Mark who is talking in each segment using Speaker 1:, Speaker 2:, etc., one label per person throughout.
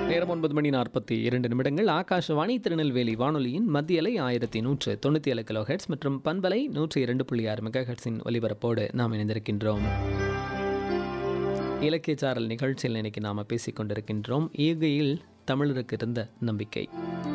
Speaker 1: நேரம் ஒன்பது மணி நாற்பத்தி இரண்டு நிமிடங்கள் ஆகாஷவாணி திருநெல்வேலி வானொலியின் மத்திய அலை ஆயிரத்தி நூற்று தொண்ணூற்றி ஏழு கிலோ ஹெட்ஸ் மற்றும் பண்பலை நூற்றி இரண்டு புள்ளி ஆறு மெகா ஹெட்ஸின் ஒலிபரப்போடு நாம் இணைந்திருக்கின்றோம் இலக்கிய சாரல் நிகழ்ச்சியில் இன்னைக்கு நாம் பேசிக் கொண்டிருக்கின்றோம் ஈகையில் தமிழருக்கு இருந்த நம்பிக்கை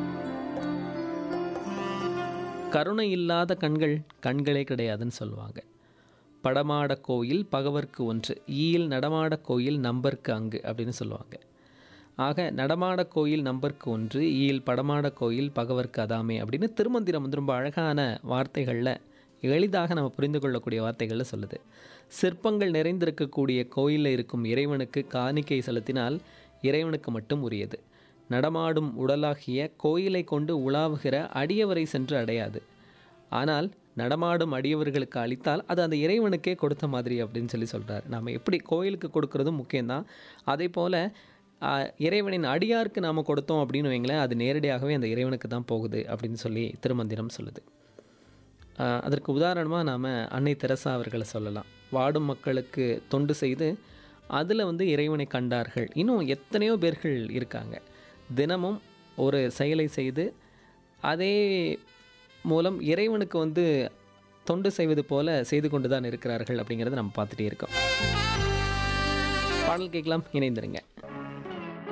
Speaker 1: கருணை இல்லாத கண்கள் கண்களே கிடையாதுன்னு சொல்லுவாங்க படமாட கோயில் பகவர்க்கு ஒன்று ஈயில் நடமாட கோயில் நம்பர்க்கு அங்கு அப்படின்னு சொல்லுவாங்க ஆக நடமாட கோயில் நம்பர்க்கு ஒன்று ஈயில் படமாட கோயில் பகவர்க்கு அதாமே அப்படின்னு திருமந்திரம் வந்து ரொம்ப அழகான வார்த்தைகளில் எளிதாக நம்ம புரிந்து கொள்ளக்கூடிய வார்த்தைகளில் சொல்லுது சிற்பங்கள் நிறைந்திருக்கக்கூடிய கோயிலில் இருக்கும் இறைவனுக்கு காணிக்கை செலுத்தினால் இறைவனுக்கு மட்டும் உரியது நடமாடும் உடலாகிய கோயிலை கொண்டு உலாவுகிற அடியவரை சென்று அடையாது ஆனால் நடமாடும் அடியவர்களுக்கு அளித்தால் அது அந்த இறைவனுக்கே கொடுத்த மாதிரி அப்படின்னு சொல்லி சொல்கிறார் நாம் எப்படி கோயிலுக்கு கொடுக்கறதும் முக்கியம்தான் அதே போல் இறைவனின் அடியாருக்கு நாம் கொடுத்தோம் அப்படின்னு வைங்களேன் அது நேரடியாகவே அந்த இறைவனுக்கு தான் போகுது அப்படின்னு சொல்லி திருமந்திரம் சொல்லுது ஆஹ் அதற்கு உதாரணமாக நாம் அன்னை தெரசா அவர்களை சொல்லலாம் வாடும் மக்களுக்கு தொண்டு செய்து அதில் வந்து இறைவனை கண்டார்கள் இன்னும் எத்தனையோ பேர்கள் இருக்காங்க தினமும் ஒரு செயலை செய்து அதே மூலம் இறைவனுக்கு வந்து தொண்டு செய்வது போல செய்து கொண்டு தான் இருக்கிறார்கள் அப்படிங்கிறத நம்ம பார்த்துட்டே இருக்கோம் பாடல் கேட்கலாம் இணைந்திருங்க